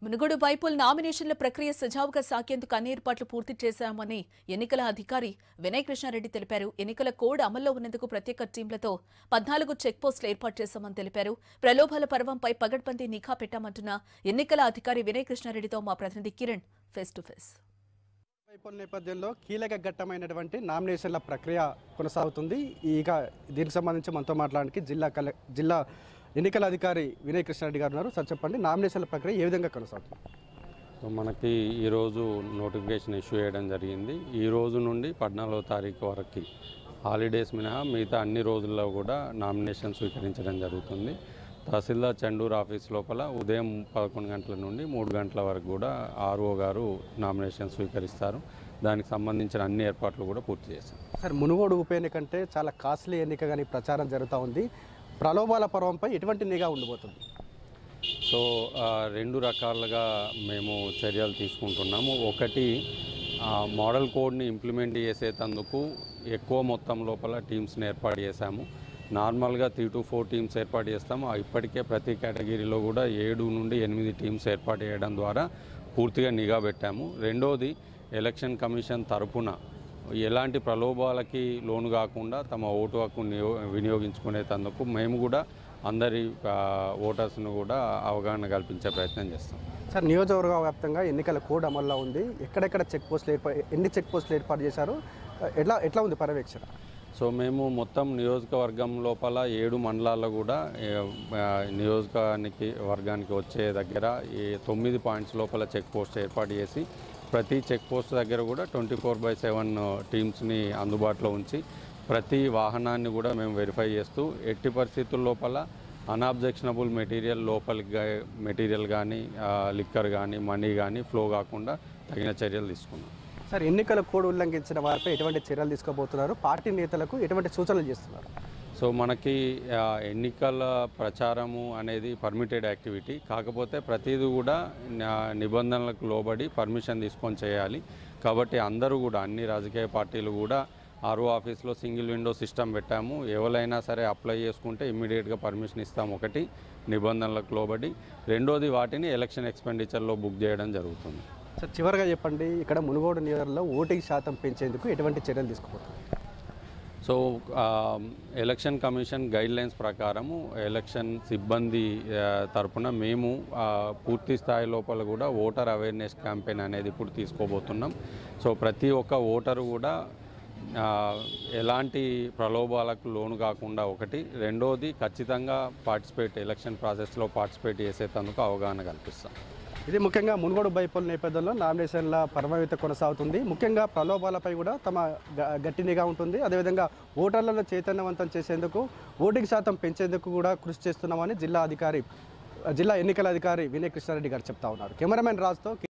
Munugode bypoll నామినేషన్ల ప్రక్రియ సజావుగా సాగేందుకు అన్ని ఏర్పాట్లు పూర్తి చేశామని ఎన్నికల అధికారి వినయ్ కృష్ణారెడ్డి తెలిపారు ఎన్నికల కోడ్ అమల్లో ఉన్నందుకు ప్రత్యేక టీంలతో పద్నాలుగు చెక్ పోస్టులు ఏర్పాటు చేశామని తెలిపారు ప్రలోభాల పర్వంపై పగడ్బందీ నిఘా పెట్టామంటున్న ఎన్నికల అధికారి వినయ్ కృష్ణారెడ్డితో మా ప్రతినిధి కిరణ్ ఫేస్ టు ఫేస్ వైఫల్య నేపథ్యంలో కీలక ఘట్టమైనటువంటి నామినేషన్ల ప్రక్రియ కొనసాగుతుంది ఇక దీనికి సంబంధించి మనతో మాట్లాడడానికి జిల్లా కలె జిల్లా ఎన్నికల అధికారి వినయ్ కృష్ణారెడ్డి గారు ఉన్నారు సార్ చెప్పండి నామినేషన్ల ప్రక్రియ ఏ విధంగా కొనసాగుతుంది సో మనకి ఈరోజు నోటిఫికేషన్ ఇష్యూ చేయడం జరిగింది ఈ రోజు నుండి పద్నాలుగో తారీఖు వరకు హాలిడేస్ మినహా మిగతా అన్ని రోజుల్లో కూడా నామినేషన్ స్వీకరించడం జరుగుతుంది తహసీల్దార్ చండూర్ ఆఫీస్ లోపల ఉదయం పదకొండు గంటల నుండి మూడు గంటల వరకు కూడా ఆర్ఓ గారు నామినేషన్ స్వీకరిస్తారు దానికి సంబంధించిన అన్ని ఏర్పాట్లు కూడా పూర్తి చేశాం సార్ మునుగోడు ఉప ఎన్నిక అంటే చాలా కాస్ట్లీ ఎన్నిక కానీ ప్రచారం జరుగుతూ ఉంది ప్రలోభాల పర్వంపై ఎటువంటి నిఘా ఉండబోతుంది సో ఆ, రెండు రకాలుగా మేము చర్యలు తీసుకుంటున్నాము ఒకటి ఆ, మోడల్ కోడ్ని ఇంప్లిమెంట్ చేసేటందుకు ఎక్కువ మొత్తం లోపల టీమ్స్ని ఏర్పాటు చేశాము నార్మల్గా త్రీ టు ఫోర్ టీమ్స్ ఏర్పాటు చేస్తాము ఆ ఇప్పటికే ప్రతి కేటగిరీలో కూడా ఏడు నుండి ఎనిమిది టీమ్స్ ఏర్పాటు చేయడం ద్వారా పూర్తిగా నిఘా పెట్టాము రెండోది ఎలక్షన్ కమిషన్ తరపున ఎలాంటి ప్రలోభాలకి లోను కాకుండా తమ ఓటు హక్కు నియో- వినియోగించుకునేటందుకు మేము కూడా అందరి ఆ, ఓటర్స్ను కూడా అవగాహన కల్పించే ప్రయత్నం చేస్తాం సార్ నియోజకవర్గ వ్యాప్తంగా ఎన్నికల కోడ్ అమల్లో ఉంది ఎక్కడెక్కడ చెక్ పోస్టులు ఏర్పాటు ఎన్ని చెక్ పోస్టులు ఏర్పాటు చేశారు ఎట్లా ఎట్లా ఉంది పర్యవేక్షణ సో మేము మొత్తం నియోజకవర్గం లోపల ఏడు మండలాల్లో కూడా ఏ, ఆ, నియోజకానికి వర్గానికి వచ్చే దగ్గర ఈ తొమ్మిది పాయింట్స్ లోపల చెక్ పోస్ట్ ఏర్పాటు చేసి ప్రతి చెక్ పోస్ట్ దగ్గర కూడా ట్వంటీ ఫోర్ బై సెవెన్ టీమ్స్ని అందుబాటులో ఉంచి ప్రతి వాహనాన్ని కూడా మేము వెరిఫై చేస్తూ ఎట్టి పరిస్థితుల లోపల అన్అబ్జెక్షనబుల్ మెటీరియల్ లోపలికి గా- మెటీరియల్ కానీ లిక్కర్ కానీ మనీ కానీ ఫ్లో కాకుండా తగిన చర్యలు తీసుకున్నాం సార్ ఎన్నికల కోడ్ ఉల్లంఘించిన వారిపై ఎటువంటి చర్యలు తీసుకోబోతున్నారు పార్టీ నేతలకు ఎటువంటి సూచనలు చేస్తున్నారు సో మనకి ఆ, ఎన్నికల ప్రచారము అనేది పర్మిటెడ్ యాక్టివిటీ కాకపోతే ప్రతిదీ కూడా నా- నిబంధనలకు లోబడి పర్మిషన్ తీసుకొని చేయాలి కాబట్టి అందరూ కూడా అన్ని రాజకీయ పార్టీలు కూడా ఆర్ఓ ఆఫీస్లో సింగిల్ విండో సిస్టమ్ పెట్టాము ఎవరైనా సరే అప్లై చేసుకుంటే ఇమ్మీడియట్గా పర్మిషన్ ఇస్తాం ఒకటి నిబంధనలకు లోబడి రెండోది వాటిని ఎలక్షన్ ఎక్స్పెండిచర్లో బుక్ చేయడం జరుగుతుంది సార్ చివరిగా చెప్పండి ఇక్కడ మునుగోడు నియోజకవర్గంలో ఓటింగ్ శాతం పెంచేందుకు ఎటువంటి చర్యలు తీసుకోబోతున్నారు సో ఆ, ఎలక్షన్ కమిషన్ గైడ్ లైన్స్ ప్రకారము ఎలక్షన్ సిబ్బంది ఆ, తరపున మేము ఆ, పూర్తి స్థాయి లోపల కూడా ఓటర్ అవేర్నెస్ క్యాంపెయిన్ అనేది ఇప్పుడు తీసుకోబోతున్నాం సో ప్రతి ఒక్క ఓటరు కూడా ఆ, ఎలాంటి ప్రలోభాలకు లోను కాకుండా ఒకటి రెండోది ఖచ్చితంగా పార్టిసిపేట్ ఎలక్షన్ ప్రాసెస్లో పార్టిసిపేట్ చేసేందుకు అవగాహన కల్పిస్తాం ఇది ముఖ్యంగా మునుగోడు బైపోల్ నేపథ్యంలో నామినేషన్ల పరమవిత కొనసాగుతుంది ముఖ్యంగా ప్రలోభాలపై కూడా తమ గ- గట్టి నిఘా ఉంటుంది అదేవిధంగా ఓటర్లను చైతన్యవంతం చేసేందుకు ఓటింగ్ శాతం పెంచేందుకు కూడా కృషి చేస్తున్నామని జిల్లా అధికారి జిల్లా ఎన్నికల అధికారి వినయ్ కృష్ణారెడ్డి గారు చెప్తా ఉన్నారు కెమెరామెన్ రాజ్తో